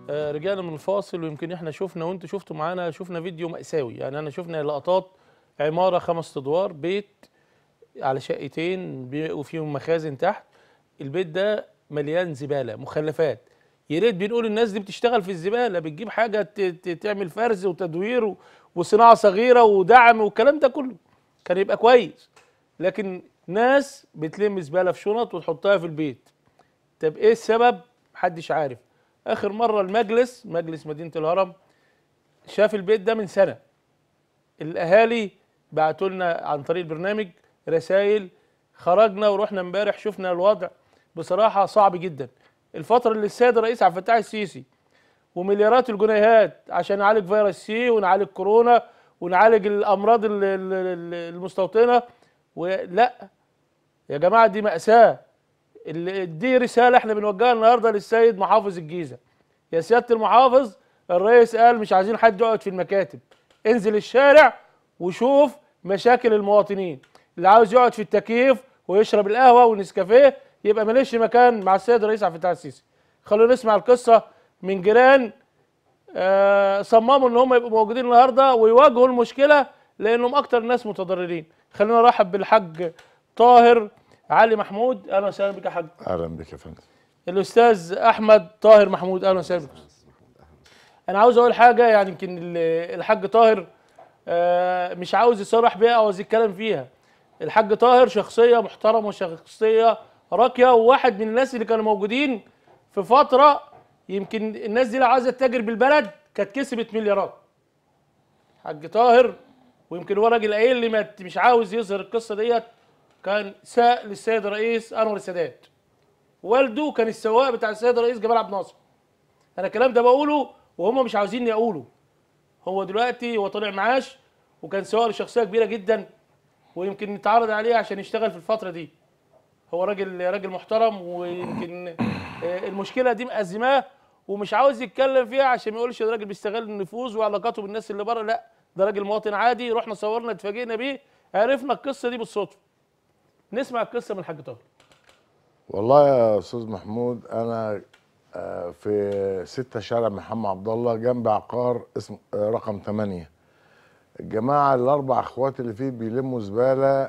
آه، رجعنا من الفاصل ويمكن احنا شفنا وانتوا شفتوا معانا شفنا فيديو مأساوي يعني انا شفنا لقطات عمارة خمس ادوار بيت على شقتين بي- وفيهم مخازن تحت البيت ده مليان زبالة مخلفات يا ريت بنقول الناس دي بتشتغل في الزبالة بتجيب حاجة ت- ت- تعمل فرز وتدوير و- وصناعة صغيرة ودعم والكلام ده كله كان يبقى كويس لكن ناس بتلم زبالة في شنط وتحطها في البيت طب ايه السبب محدش عارف اخر مره المجلس مجلس مدينه الهرم شاف البيت ده من سنه الاهالي بعتوا لنا عن طريق البرنامج رسائل خرجنا ورحنا امبارح شفنا الوضع بصراحه صعب جدا الفتره اللي السيد الرئيس عبد الفتاح السيسي ومليارات الجنيهات عشان نعالج فيروس سي ونعالج كورونا ونعالج الامراض ال- ال- ال- المستوطنه ولا يا جماعه دي ماساه اللي- دي رساله احنا بنوجهها النهارده للسيد محافظ الجيزه يا سياده المحافظ الرئيس قال مش عايزين حد يقعد في المكاتب انزل الشارع وشوف مشاكل المواطنين اللي عاوز يقعد في التكييف ويشرب القهوه والنسكافيه يبقى ماليش مكان مع السيد الرئيس عبد الفتاح السيسي خلونا نسمع القصه من جيران آه، صمموا ان هم يبقوا موجودين النهارده ويواجهوا المشكله لانهم اكتر الناس متضررين خلينا نرحب بالحاج طاهر علي محمود اهلا وسهلا بك يا حاج اهلا بك يا فندم الاستاذ احمد طاهر محمود اهلا وسهلا بك انا عاوز اقول حاجه يعني يمكن ال- الحاج طاهر آه، مش عاوز يصرح بيها او عاوز يتكلم فيها الحاج طاهر شخصيه محترمه وشخصيه راقيه وواحد من الناس اللي كانوا موجودين في فتره يمكن الناس دي لو عايزه تتاجر بالبلد كانت كسبت مليارات حاج طاهر ويمكن هو راجل قايل لي ما- مش عاوز يظهر القصه ديت كان ساق للسيد الرئيس انور السادات والده كان السواق بتاع السيد الرئيس جمال عبد الناصر انا الكلام ده بقوله وهم مش عاوزيني اقوله هو دلوقتي هو طالع معاش وكان سواق لشخصيه كبيره جدا ويمكن نتعرض عليه عشان يشتغل في الفتره دي هو راجل راجل محترم ويمكن آه، المشكله دي مأزماه ومش عاوز يتكلم فيها عشان ما يقولش ده راجل بيستغل النفوذ وعلاقاته بالناس اللي بره لا ده راجل مواطن عادي رحنا صورنا اتفاجئنا بيه عرفنا القصه دي بالصدفه نسمع القصه من الحاج طاهر والله يا استاذ محمود انا آه، في ستة شارع محمد عبد الله جنب عقار اسم آه، رقم 8 الجماعه الاربع اخوات اللي فيه بيلموا زباله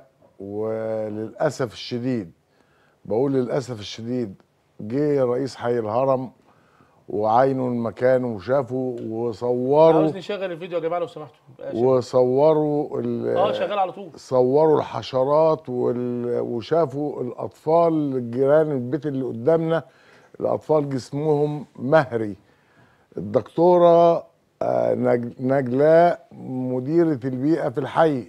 وللاسف الشديد بقول للاسف الشديد جه رئيس حي الهرم وعينوا المكان وشافوا وصوروا عاوز نشغل الفيديو يا جماعه لو سمحتوا مبقاش- وصوروا ال- اه شغال على طول صوروا الحشرات وال... وشافوا الاطفال الجيران البيت اللي قدامنا الاطفال جسمهم مهري الدكتوره آه، نج... نجلاء مديره البيئه في الحي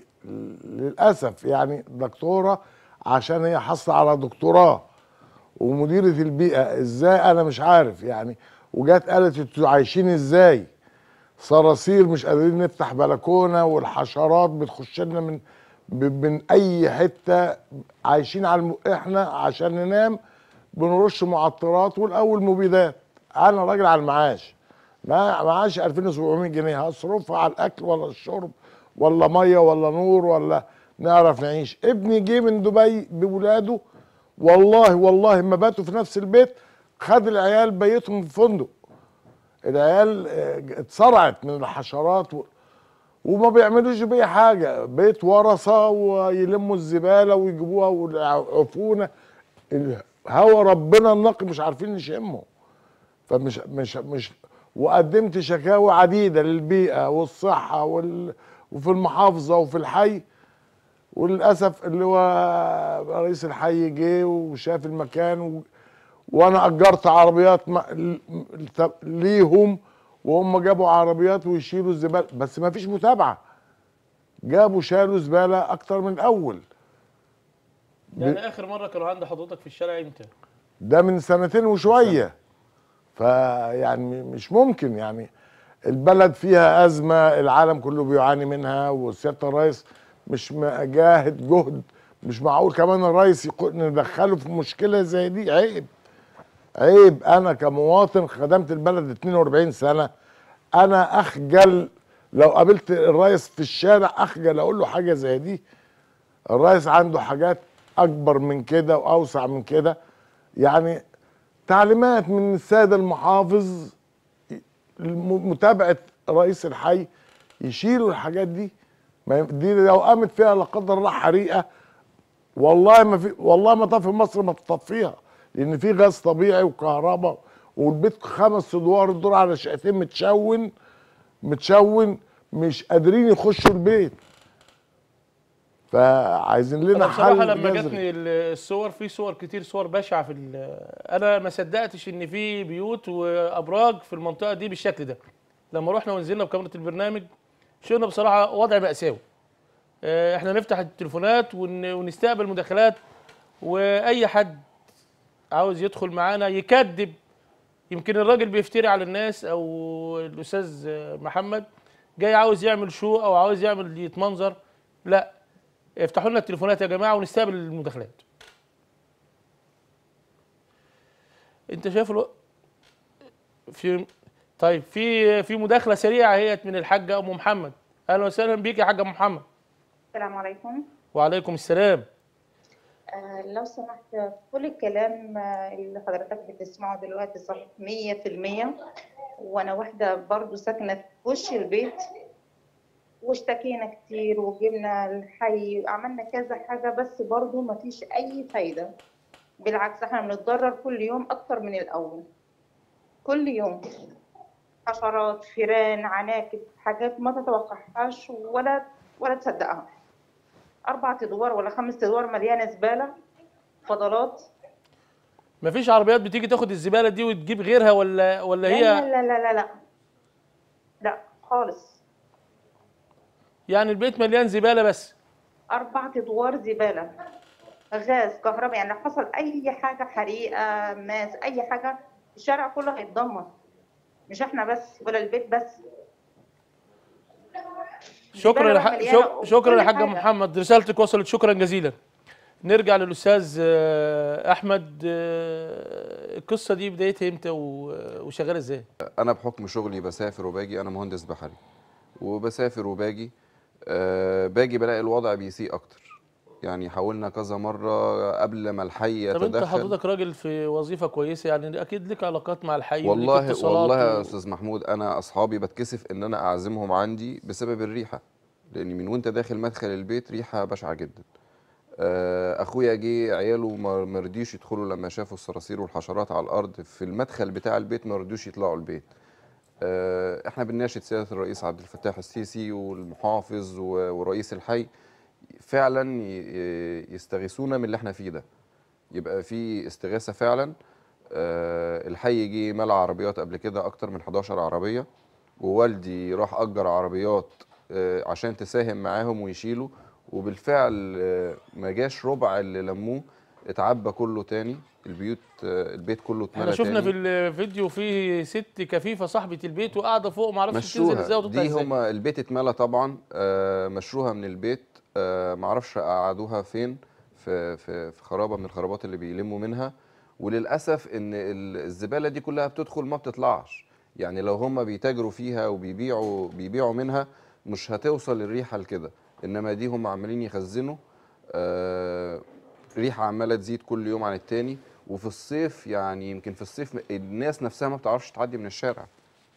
للاسف يعني دكتوره عشان هي حاصله على دكتوراه ومديره البيئه ازاي انا مش عارف يعني وجات قالت انتوا عايشين ازاي صراصير مش قادرين نفتح بلكونه والحشرات بتخش لنا من ب- من اي حته عايشين على الم... احنا عشان ننام بنرش معطرات والاول مبيدات انا راجل على المعاش ما معاش 2700 جنيه هصرفها على الاكل ولا الشرب ولا ميه ولا نور ولا نعرف نعيش ابني جه من دبي بولاده والله والله ما باتوا في نفس البيت خد العيال بيتهم في فندق العيال آه، اتصرعت من الحشرات و... وما بيعملوش بيه حاجه بيت ورثه ويلموا الزباله ويجيبوها والعفونه الهوا ربنا النقي مش عارفين نشمه فمش مش مش وقدمت شكاوى عديده للبيئه والصحه وال... وفي المحافظه وفي الحي وللاسف اللي هو رئيس الحي جه وشاف المكان و... وانا اجرت عربيات م... ل- ليهم وهم جابوا عربيات ويشيلوا الزباله بس ما فيش متابعه جابوا شالوا زباله اكتر من الاول يعني اخر مره كانوا عند حضرتك في الشارع امتى؟ ده من سنتين وشويه فيعني مش ممكن يعني البلد فيها ازمه العالم كله بيعاني منها وسياده الرئيس مش جاهد جهد مش معقول كمان الرئيس يقول ندخله في مشكله زي دي عيب عيب انا كمواطن خدمت البلد 42 سنه انا اخجل لو قابلت الرئيس في الشارع اخجل اقول له حاجه زي دي الرئيس عنده حاجات اكبر من كده واوسع من كده يعني تعليمات من السيد المحافظ الم- متابعه رئيس الحي يشيلوا الحاجات دي ما ي- دي لو قامت فيها لا قدر الله حريقه والله ما في والله ما طفي مصر ما تطفيها لان في غاز طبيعي وكهرباء والبيت خمس ادوار الدور على شقتين متشون متشون مش قادرين يخشوا البيت فعايزين لنا انا بصراحه حل لما جذري. جاتني ال- الصور في صور كتير صور بشعه في ال- انا ما صدقتش ان في بيوت وابراج في المنطقه دي بالشكل ده لما رحنا ونزلنا بكاميرا البرنامج شفنا بصراحه وضع ماساوي آه، احنا نفتح التليفونات ون- ونستقبل مداخلات واي حد عاوز يدخل معانا يكذب يمكن الراجل بيفتري على الناس او الاستاذ محمد جاي عاوز يعمل شو او عاوز يعمل يتمنظر لا افتحوا لنا التليفونات يا جماعه ونستقبل المداخلات انت شايف الو... في طيب في في مداخله سريعه هي من الحاجه ام محمد اهلا وسهلا بيك يا حاجه ام محمد السلام عليكم وعليكم السلام آه لو سمحت كل الكلام آه، اللي حضرتك بتسمعه دلوقتي صحيح مية في المية وأنا واحدة برضو ساكنة في وش البيت واشتكينا كتير وجبنا الحي عملنا كذا حاجة بس برضو مفيش أي فايدة بالعكس احنا بنتضرر كل يوم أكتر من الأول كل يوم حشرات فيران عناكب حاجات ما تتوقعهاش ولا ولا تصدقها أربع أدوار ولا خمس أدوار مليانة زبالة فضلات مفيش عربيات بتيجي تاخد الزباله دي وتجيب غيرها ولا ولا لا هي لا لا لا لا لا لا خالص يعني البيت مليان زباله بس أربع أدوار زبالة غاز كهرباء يعني لو حصل أي حاجة حريقة ماس أي حاجة الشارع كله هيتدمر مش احنا بس ولا البيت بس شكرا زبالة لح... مليانة شك... شكرا وكل يا حاج حاجة. محمد رسالتك وصلت شكرا جزيلا نرجع للاستاذ آه، احمد آه، القصه دي بدايتها امتى و- وشغاله ازاي انا بحكم شغلي بسافر وباجي انا مهندس بحري وبسافر وباجي أه باجي بلاقي الوضع بيسيء اكتر يعني حاولنا كذا مره قبل ما الحي طب انت يتدخل حضرتك راجل في وظيفه كويسه يعني اكيد لك علاقات مع الحي وليك والله اتصالات والله يا و- استاذ محمود انا اصحابي بتكسف ان انا اعزمهم عندي بسبب الريحه لان من وانت داخل مدخل البيت ريحه بشعه جدا آه، اخويا جه عياله ما ما رضيوش يدخلوا لما شافوا الصراصير والحشرات على الارض في المدخل بتاع البيت ما رضيوش يطلعوا البيت آه، احنا بنناشد سياده الرئيس عبد الفتاح السيسي والمحافظ و- ورئيس الحي فعلا ي- ي- يستغيثونا من اللي احنا فيه ده يبقى في استغاثه فعلا آه، الحي جه ملى عربيات قبل كده اكتر من 11 عربيه ووالدي راح اجر عربيات آه، عشان تساهم معاهم ويشيلوا وبالفعل آه، ما جاش ربع اللي لموه اتعبى كله تاني البيوت آه، البيت كله اتملى احنا شفنا في تاني. الفيديو في ست كفيفه صاحبه البيت وقاعده فوق ما اعرفش تنزل ازاي مشوها وتطلع دي ازاي هما البيت اتملى طبعا آه، مشوها من البيت آه، معرفش قعدوها فين في في في خرابه من الخرابات اللي بيلموا منها وللاسف ان ال- الزباله دي كلها بتدخل ما بتطلعش يعني لو هما بيتاجروا فيها وبيبيعوا بيبيعوا منها مش هتوصل الريحه لكده انما دي هم عمالين يخزنوا آه، ريحه عماله تزيد كل يوم عن التاني وفي الصيف يعني يمكن في الصيف الناس نفسها ما بتعرفش تعدي من الشارع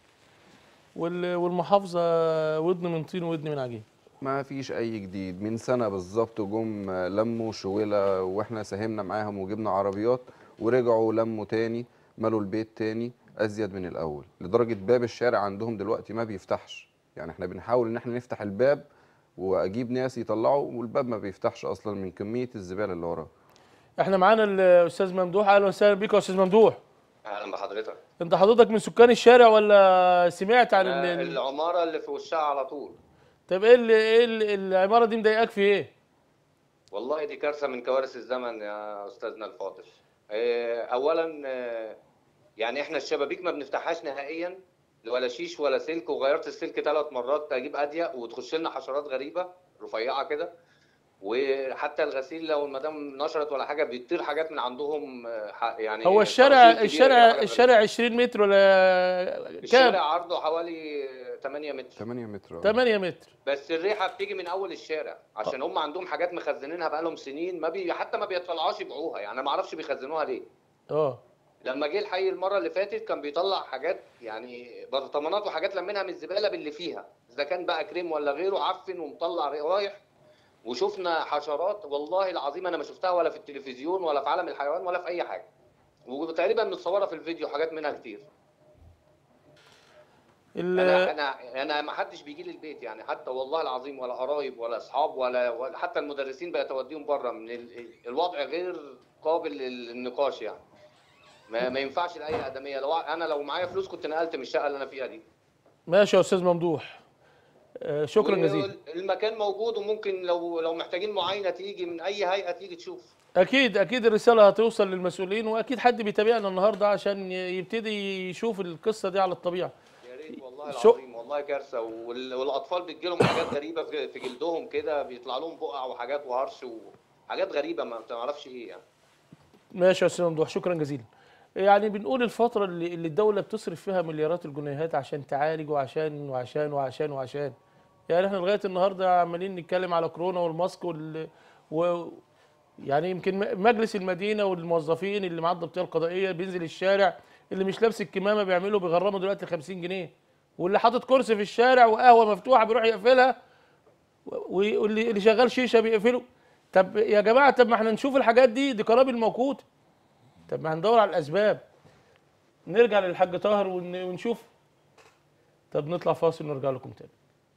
وال- والمحافظه ودن من طين ودن من عجين ما فيش اي جديد من سنه بالظبط جم لموا شويله واحنا ساهمنا معاهم وجبنا عربيات ورجعوا لموا تاني ملوا البيت تاني ازيد من الاول لدرجه باب الشارع عندهم دلوقتي ما بيفتحش يعني احنا بنحاول ان احنا نفتح الباب واجيب ناس يطلعوا والباب ما بيفتحش اصلا من كميه الزباله اللي وراه احنا معانا الاستاذ ممدوح اهلا وسهلا بيك يا استاذ ممدوح اهلا بحضرتك انت حضرتك من سكان الشارع ولا سمعت عن أنا ال... ال- العماره اللي في وشها على طول طب ايه اللي ايه اللي العماره دي مضايقاك في ايه والله دي كارثه من كوارث الزمن يا استاذنا الفاضل إيه، اولا آه، يعني احنا الشبابيك ما بنفتحهاش نهائيا ولا شيش ولا سلك وغيرت السلك ثلاث مرات اجيب اضيق وتخش لنا حشرات غريبه رفيعه كده وحتى الغسيل لو المدام نشرت ولا حاجه بيطير حاجات من عندهم آه، ح- يعني هو الشارع صراصير كبيرة كده، الشارع حاجة غريبة. الشارع 20 متر ولا كام الشارع عرضه حوالي 8 متر 8 متر 8 متر بس الريحه بتيجي من اول الشارع عشان هم عندهم حاجات مخزنينها بقالهم سنين ما بي حتى ما بيطلعوش يبيعوها يعني ما اعرفش بيخزنوها ليه اه لما جه الحي المره اللي فاتت كان بيطلع حاجات يعني برطمانات وحاجات لمينها من الزباله باللي فيها اذا كان بقى كريم ولا غيره عفن ومطلع روايح وشفنا حشرات والله العظيم انا ما شفتها ولا في التلفزيون ولا في عالم الحيوان ولا في اي حاجه وتقريبا متصوره في الفيديو حاجات منها كتير ال- انا انا انا ما حدش بيجي لي البيت يعني حتى والله العظيم ولا قرايب ولا اصحاب ولا, ولا حتى المدرسين بقى توديهم بره من ال- الوضع غير قابل للنقاش يعني ما, ما ينفعش لاي ادميه لو انا لو معايا فلوس كنت نقلت من الشقه اللي انا فيها دي ماشي يا استاذ ممدوح آه، شكرا جزيلا المكان موجود وممكن لو لو محتاجين معاينه تيجي من اي هيئه تيجي تشوف اكيد اكيد الرساله هتوصل للمسؤولين واكيد حد بيتابعنا النهارده عشان ي- يبتدي يشوف القصه دي على الطبيعه يا ريت والله شو- العظيم والله كارثه وال- والاطفال بتجي لهم حاجات غريبه في في جلدهم كده بيطلع لهم بقع وحاجات وهرش وحاجات غريبه ما بتعرفش ايه يعني ماشي يا استاذ ممدوح شكرا جزيلا يعني بنقول الفترة اللي, اللي الدولة بتصرف فيها مليارات الجنيهات عشان تعالج وعشان وعشان وعشان وعشان يعني احنا لغاية النهاردة عمالين نتكلم على كورونا والماسك وال و يعني يمكن م- مجلس المدينة والموظفين اللي معاه الضبطية القضائية بينزل الشارع اللي مش لابس الكمامة بيعملوا بيغرموا دلوقتي 50 جنيه واللي حاطط كرسي في الشارع وقهوة مفتوحة بيروح يقفلها و- واللي اللي شغال شيشة بيقفله طب يا جماعة طب ما احنا نشوف الحاجات دي دي قنابل موقوتة طب ما هندور على الاسباب نرجع للحاج طاهر ون- ونشوف طب نطلع فاصل ونرجع لكم تاني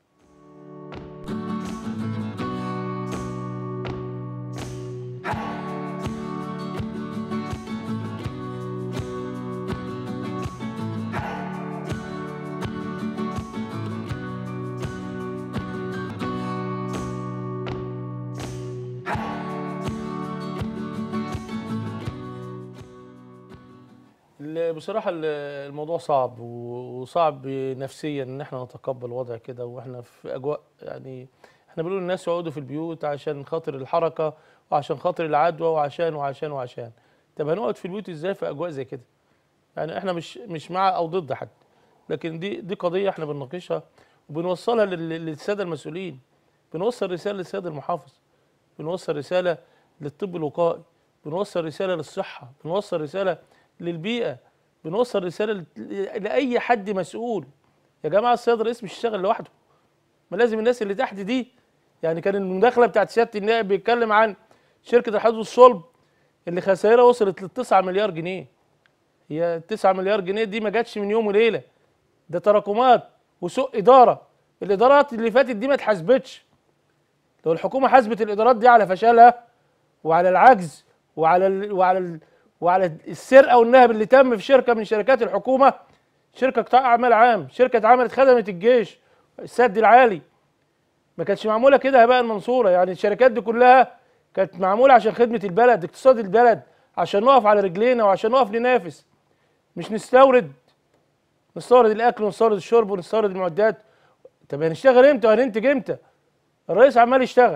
ال- بصراحة ال- الموضوع صعب و- وصعب نفسيا ان احنا نتقبل وضع كده واحنا في اجواء يعني احنا بنقول للناس يقعدوا في البيوت عشان خاطر الحركة وعشان خاطر العدوى وعشان وعشان وعشان طب هنقعد في البيوت ازاي في اجواء زي كده يعني احنا مش مش مع او ضد حد لكن دي دي قضية احنا بنناقشها وبنوصلها لل- للسادة المسؤولين بنوصل رسالة للسيد المحافظ بنوصل رسالة للطب الوقائي بنوصل رسالة للصحة بنوصل رسالة للبيئة بنوصل رسالة ل- لأي حد مسؤول يا جماعة السيد الرئيس مش يشتغل لوحده ما لازم الناس اللي تحت دي يعني كان المداخلة بتاعت سيادة النائب بيتكلم عن شركة الحديد والصلب اللي خسائرها وصلت ل 9 مليار جنيه هي 9 مليار جنيه دي ما جاتش من يوم وليلة ده تراكمات وسوء إدارة الإدارات اللي فاتت دي ما اتحاسبتش لو الحكومة حاسبت الإدارات دي على فشلها وعلى العجز وعلى ال وعلى ال وعلى السرقه والنهب اللي تم في شركه من شركات الحكومه شركه قطاع اعمال عام شركه اتعملت خدمه الجيش السد العالي ما كانتش معموله كده هباء منصوره يعني الشركات دي كلها كانت معموله عشان خدمه البلد اقتصاد البلد عشان نقف على رجلينا وعشان نقف ننافس مش نستورد نستورد الاكل ونستورد الشرب ونستورد المعدات طب هنشتغل امتى وهننتج امتى الرئيس عمال يشتغل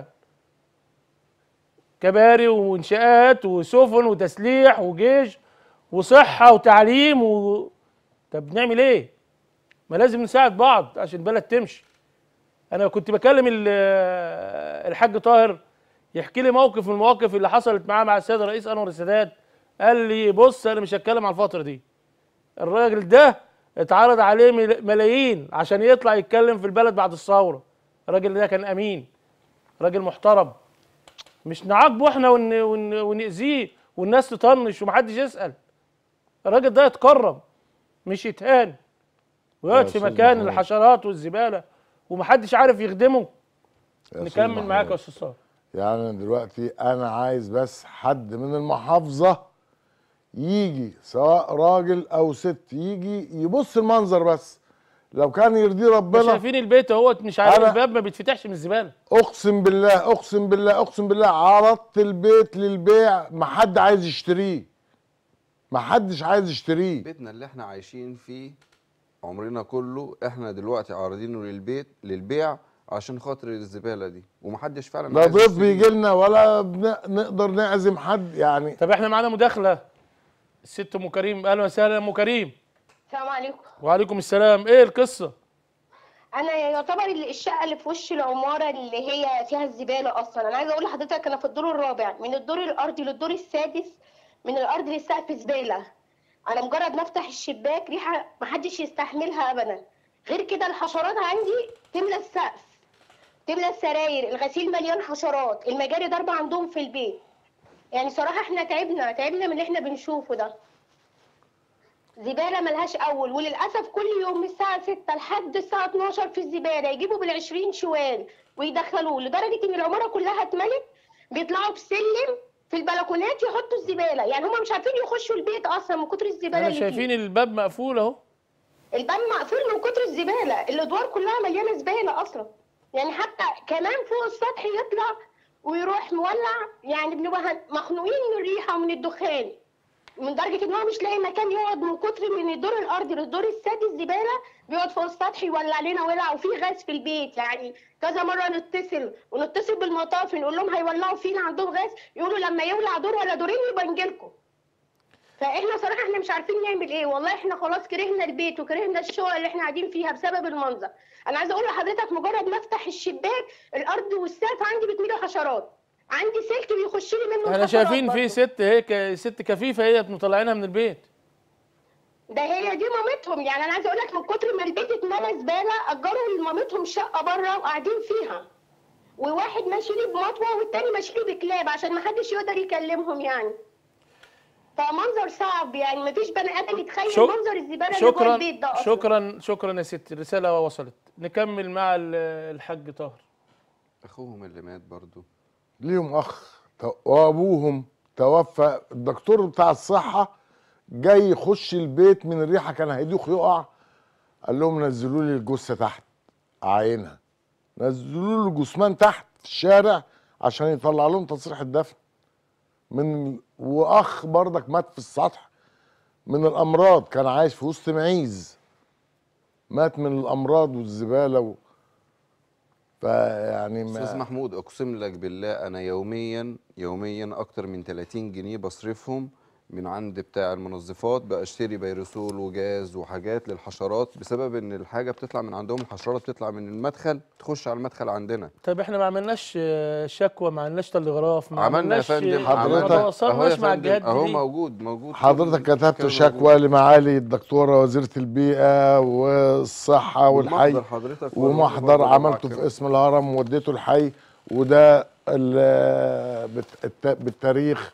كباري وانشاءات وسفن وتسليح وجيش وصحه وتعليم و... طب نعمل ايه؟ ما لازم نساعد بعض عشان البلد تمشي. انا كنت بكلم ال- الحاج طاهر يحكي لي موقف من المواقف اللي حصلت معاه مع السيد الرئيس انور السادات قال لي بص انا مش هتكلم على الفتره دي. الراجل ده اتعرض عليه مل- ملايين عشان يطلع يتكلم في البلد بعد الثوره. الراجل ده كان امين. راجل محترم. مش نعاقبه احنا ون... ون... ونأذيه والناس تطنش ومحدش يسأل الراجل ده يتكرم مش يتهان ويقعد يا في أستاذ مكان محمود. الحشرات والزبالة ومحدش عارف يخدمه يا أستاذ نكمل معاك يا محمود. استاذ صالح يعني أنا دلوقتي انا عايز بس حد من المحافظه يجي سواء راجل او ست يجي يبص المنظر بس لو كان يرضيه ربنا شايفين البيت اهوت مش عارف أنا- الباب ما بيتفتحش من الزبالة اقسم بالله اقسم بالله اقسم بالله عرضت البيت للبيع ما حد عايز يشتريه ما حدش عايز يشتريه بيتنا اللي احنا عايشين فيه عمرنا كله احنا دلوقتي عارضينه للبيت للبيع عشان خاطر الزباله دي ومحدش فعلا لا عايز ضيف يشتريه. بيجي لنا ولا بن- نقدر نعزم حد يعني طب احنا معانا مداخلة الست ام كريم اهلا وسهلا يا ام كريم السلام عليكم وعليكم السلام ايه القصة؟ انا يعتبر ال- الشقه اللي في وش العماره اللي هي فيها الزباله اصلا انا عايزه اقول لحضرتك انا في الدور الرابع من الدور الارضي للدور السادس من الارض للسقف زباله انا مجرد ما افتح الشباك ريحه محدش يستحملها ابدا غير كده الحشرات عندي تملى السقف تملى السراير الغسيل مليان حشرات المجاري ضاربه عندهم في البيت يعني صراحه احنا تعبنا تعبنا من اللي احنا بنشوفه ده زباله ملهاش اول وللاسف كل يوم من الساعه 6 لحد الساعه 12 في الزباله يجيبوا بال20 شوال ويدخلوه لدرجه ان العماره كلها اتملت بيطلعوا بسلم في البلكونات يحطوا الزباله يعني هم مش عارفين يخشوا البيت اصلا من كتر الزباله احنا اللي شايفين فيه الباب مقفول اهو الباب مقفول من كتر الزباله الادوار كلها مليانه زباله اصلا يعني حتى كمان فوق السطح يطلع ويروح مولع يعني بنبقى هن- مخنوقين من الريحه ومن الدخان من درجه ان هو مش لاقي مكان يقعد من كتر من الدور الارضي للدور السادس الزباله بيقعد فوق السطح يولع لنا ولع وفي غاز في البيت يعني كذا مره نتصل ونتصل بالمطافي نقول لهم هيولعوا فينا عندهم غاز يقولوا لما يولع دور ولا دورين يبقى نجيلكم فاحنا صراحه احنا مش عارفين نعمل ايه والله احنا خلاص كرهنا البيت وكرهنا الشقق اللي احنا قاعدين فيها بسبب المنظر انا عايزه اقول لحضرتك مجرد ما افتح الشباك الارض والسقف عندي بتميله حشرات عندي سلك بيخش لي منه احنا الحشرات شايفين في برضه. ست هيك ست كفيفه هي مطلعينها من البيت ده هي دي مامتهم يعني انا عايزه اقول لك من كتر ما البيت اتملى زباله اجروا لمامتهم شقه بره وقاعدين فيها وواحد ماشي لي بمطوه والتاني ماشي لي بكلاب عشان ما حدش يقدر يكلمهم يعني فمنظر صعب يعني ما فيش بني ادم يتخيل شك- منظر الزباله اللي جوه شكرا البيت ده اصلا شكرا شكرا يا ست الرساله وصلت نكمل مع ال- الحاج طاهر اخوهم اللي مات برضو ليهم اخ تو- وابوهم توفى الدكتور بتاع الصحه جاي يخش البيت من الريحه كان هيدوخ يقع قال لهم نزلوا لي الجثه تحت اعاينها نزلوا له الجثمان تحت في الشارع عشان يطلع لهم تصريح الدفن من واخ برضك مات في السطح من الامراض كان عايش في وسط معيز مات من الامراض والزباله و... فيعني ما- استاذ محمود اقسم لك بالله انا يوميا يوميا اكتر من 30 جنيه بصرفهم من عند بتاع المنظفات بشتري بيرسول وجاز وحاجات للحشرات بسبب ان الحاجه بتطلع من عندهم الحشرات بتطلع من المدخل تخش على المدخل عندنا طيب احنا ما عملناش آه، شكوى ما عملناش تلغراف ما عملنا يا عملناش فندم آه، حضرتك- ما عملنا- تواصلناش أهو مع يا الجهات فندم، اهو دي موجود موجود حضرتك كان كتبت موجود. شكوى لمعالي الدكتورة وزيرة البيئة والصحة والحي ومحضر حضرتك ومحضر برضه عملته بعد في اسم الهرم ووديته الحي وده ال- بت- الت- بالتاريخ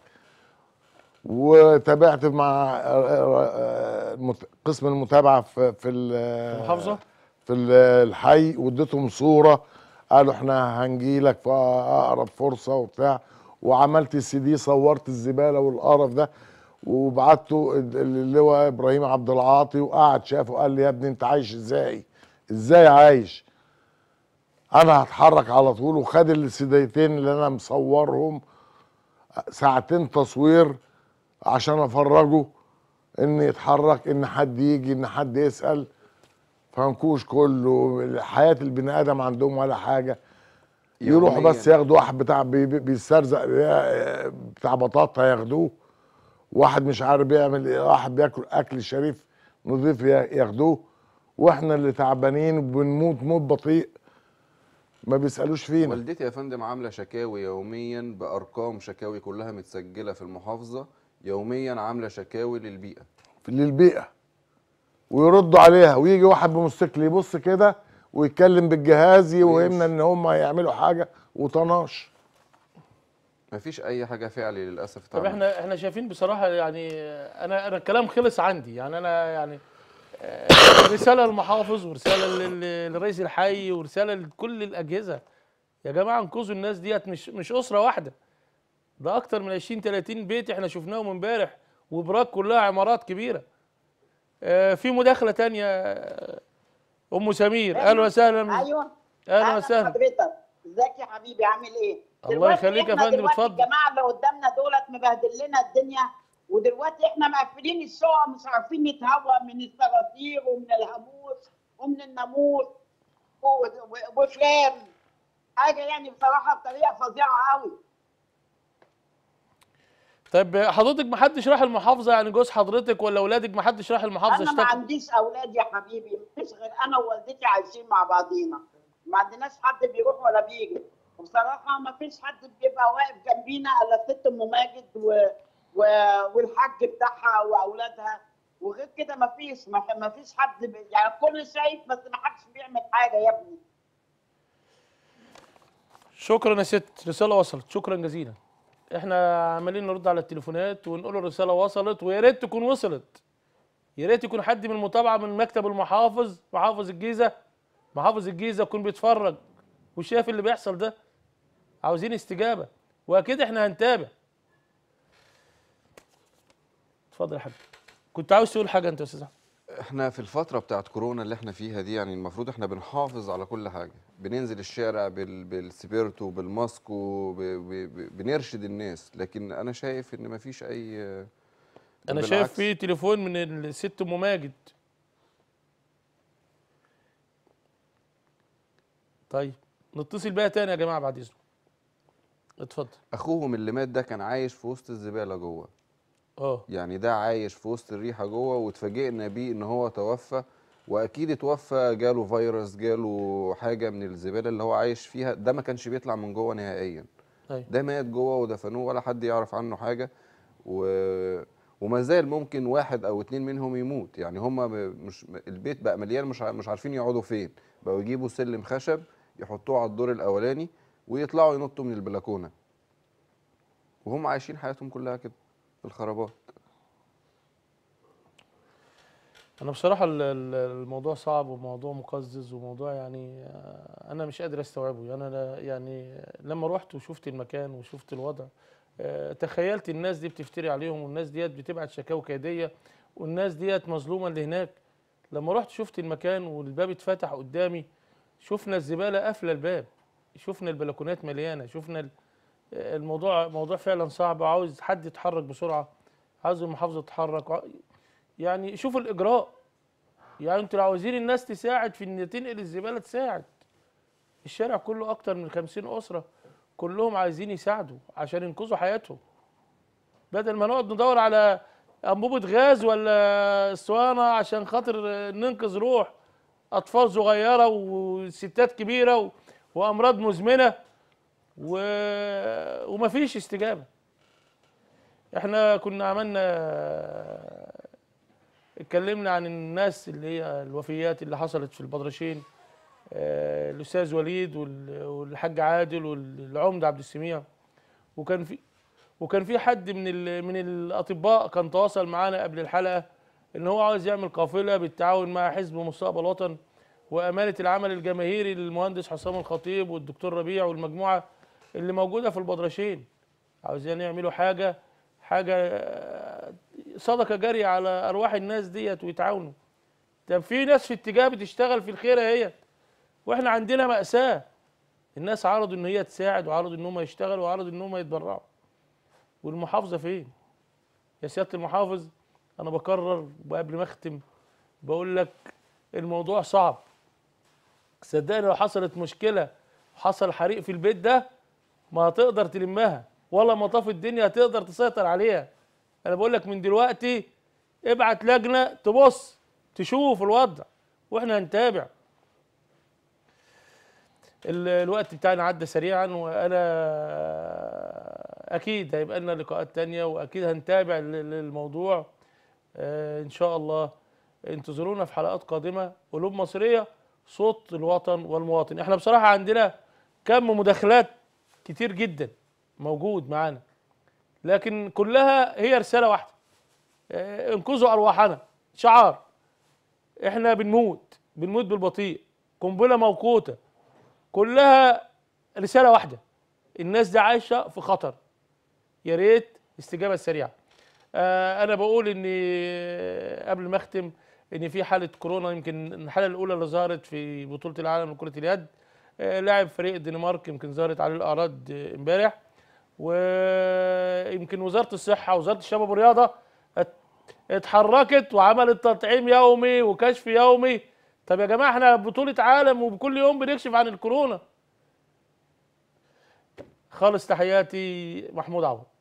وتابعت مع المت- قسم المتابعة في في ال- المحافظة؟ في ال- الحي واديتهم صورة قالوا احنا هنجيلك في اقرب فرصة وبتاع وعملت السي دي صورت الزبالة والقرف ده وبعته اللواء ابراهيم عبد العاطي وقعد شافه قال لي يا ابني انت عايش ازاي ازاي عايش انا هتحرك على طول وخد السيديتين اللي انا مصورهم ساعتين تصوير عشان افرجه ان يتحرك ان حد يجي ان حد يسال فنكوش كله حياه البني ادم عندهم ولا حاجه يروحوا يومياً. بس ياخدوا واحد بتاع بي- بي- بيسترزق بتاع بطاطا ياخدوه واحد مش عارف بيعمل ايه واحد بياكل اكل شريف نضيف ياخدوه واحنا اللي تعبانين وبنموت موت بطيء ما بيسالوش فينا والدتي يا فندم عامله شكاوي يوميا بارقام شكاوي كلها متسجله في المحافظه يوميا عامله شكاوي للبيئه للبيئه ويردوا عليها ويجي واحد بموتوسيكل يبص كده ويتكلم بالجهاز يوهمنا ان هم هيعملوا حاجه وطناش مفيش اي حاجه فعلي للاسف طب اتعملت. احنا احنا شايفين بصراحه يعني آه، انا انا الكلام خلص عندي يعني انا يعني آه، رساله للمحافظ ورساله لل- لرئيس الحي ورساله لكل الاجهزه يا جماعه انقذوا الناس ديت مش مش اسره واحده ده اكتر من 20 30 بيت احنا شفناهم امبارح وبراك كلها عمارات كبيره آه، في مداخله تانية آه، ام سمير اهلا وسهلا ايوه اهلا وسهلا حضرتك ازيك يا حبيبي عامل ايه الله دلوقتي يخليك يا إحنا فندم، دلوقتي اتفضل. الجماعه اللي قدامنا دولت مبهدل لنا الدنيا ودلوقتي احنا مقفلين الشقق مش عارفين نتهوى من الصراصير ومن الهاموس ومن الناموس و- و- وفلان حاجه يعني بصراحه بطريقه فظيعه قوي طيب حضرتك ما حدش راح المحافظه يعني جوز حضرتك ولا اولادك ما حدش راح المحافظه انا ما اشتكى عنديش اولاد يا حبيبي مفيش غير انا ووالدتي عايشين مع بعضينا ما عندناش حد بيروح ولا بيجي وبصراحه ما فيش حد بيبقى واقف جنبينا الا الست ام ماجد و... و... والحاج بتاعها واولادها وغير كده ما فيش ما فيش حد بي- يعني كل شايف بس ما حدش بيعمل حاجه يا ابني شكرا يا ست رساله وصلت شكرا جزيلا احنا عمالين نرد على التليفونات ونقول الرساله وصلت ويا ريت تكون وصلت يا ريت يكون حد من المتابعه من مكتب المحافظ محافظ الجيزه محافظ الجيزه يكون بيتفرج وشايف اللي بيحصل ده عاوزين استجابه واكيد احنا هنتابع اتفضل يا حاج كنت عاوز تقول حاجه انت يا استاذ احمد احنا في الفترة بتاعت كورونا اللي احنا فيها دي يعني المفروض احنا بنحافظ على كل حاجة بننزل الشارع بال... بالسبيرتو بالماسك وب... ب... ب... بنرشد الناس لكن انا شايف ان مفيش اي بل انا شايف بالعكس. في تليفون من الست ام ماجد طيب نتصل بيها تاني يا جماعه بعد اذنكم اتفضل اخوهم اللي مات ده كان عايش في وسط الزبالة جوه اه يعني ده عايش في وسط الريحة جوه واتفاجئنا بيه ان هو توفى واكيد اتوفى جاله فيروس جاله حاجة من الزبالة اللي هو عايش فيها ده ما كانش بيطلع من جوه نهائيا ايوه ده مات جوه ودفنوه ولا حد يعرف عنه حاجة و... وما زال ممكن واحد او اتنين منهم يموت يعني هما ب- مش البيت بقى مليان مش ع- مش عارفين يقعدوا فين بقوا يجيبوا سلم خشب يحطوه على الدور الاولاني ويطلعوا ينطوا من البلكونة وهم عايشين حياتهم كلها كده في الخرابات انا بصراحه ال- ال- الموضوع صعب وموضوع مقزز وموضوع يعني آه، انا مش قادر استوعبه انا لا- يعني لما رحت وشفت المكان وشفت الوضع آه، تخيلت الناس دي بتفتري عليهم والناس ديت بتبعت شكاوى كيديه والناس ديت مظلومه اللي هناك لما رحت شفت المكان والباب اتفتح قدامي شفنا الزباله قافله الباب شفنا البلكونات مليانه شفنا ال- آه، الموضوع موضوع فعلا صعب وعاوز حد يتحرك بسرعه عاوز المحافظه تتحرك وع- يعني شوفوا الاجراء يعني انتوا لو عاوزين الناس تساعد في ان تنقل الزباله تساعد الشارع كله اكتر من 50 اسره كلهم عايزين يساعدوا عشان ينقذوا حياتهم بدل ما نقعد ندور على انبوبه غاز ولا اسوانه عشان خاطر ننقذ روح اطفال صغيره وستات كبيره و... وامراض مزمنه و... ومفيش استجابه احنا كنا عملنا اتكلمنا عن الناس اللي هي الوفيات اللي حصلت في البدرشين آه، الاستاذ وليد وال- والحاج عادل والعمده عبد السميع وكان في وكان في حد من ال- من الاطباء كان تواصل معانا قبل الحلقه ان هو عاوز يعمل قافله بالتعاون مع حزب مستقبل وطن وامانه العمل الجماهيري للمهندس حسام الخطيب والدكتور ربيع والمجموعه اللي موجوده في البدرشين عاوزين يعملوا حاجه حاجه آه، صدقه جاريه على ارواح الناس ديت ويتعاونوا طب في ناس في اتجاه بتشتغل في الخير اهي واحنا عندنا مأساة الناس عرضوا ان هي تساعد وعرضوا ان هم يشتغلوا وعرضوا ان هم يتبرعوا والمحافظة فين يا سيادة المحافظ انا بكرر وقبل ما اختم بقول لك الموضوع صعب صدقني لو حصلت مشكلة حصل حريق في البيت ده ما هتقدر تلمها ولا مطاف الدنيا هتقدر تسيطر عليها انا بقول لك من دلوقتي ابعت لجنة تبص تشوف الوضع واحنا هنتابع ال- الوقت بتاعنا عدى سريعا وانا اكيد هيبقى لنا لقاءات تانية واكيد هنتابع ال- ال- الموضوع آه، ان شاء الله انتظرونا في حلقات قادمة قلوب مصرية صوت الوطن والمواطن احنا بصراحة عندنا كم مداخلات كتير جدا موجود معانا لكن كلها هي رسالة واحدة آه، انقذوا ارواحنا شعار احنا بنموت بنموت بالبطيء قنبله موقوته كلها رساله واحده الناس دي عايشه في خطر يا ريت استجابه سريعه آه انا بقول ان قبل ما اختم ان في حاله كورونا يمكن الحاله الاولى اللي ظهرت في بطوله العالم لكره اليد آه لاعب فريق الدنمارك يمكن ظهرت عليه الاعراض آه، امبارح ويمكن وزاره الصحه ووزاره الشباب والرياضه ات- اتحركت وعملت تطعيم يومي وكشف يومي طب يا جماعه احنا بطوله عالم وكل يوم بنكشف عن الكورونا خالص تحياتي محمود عوض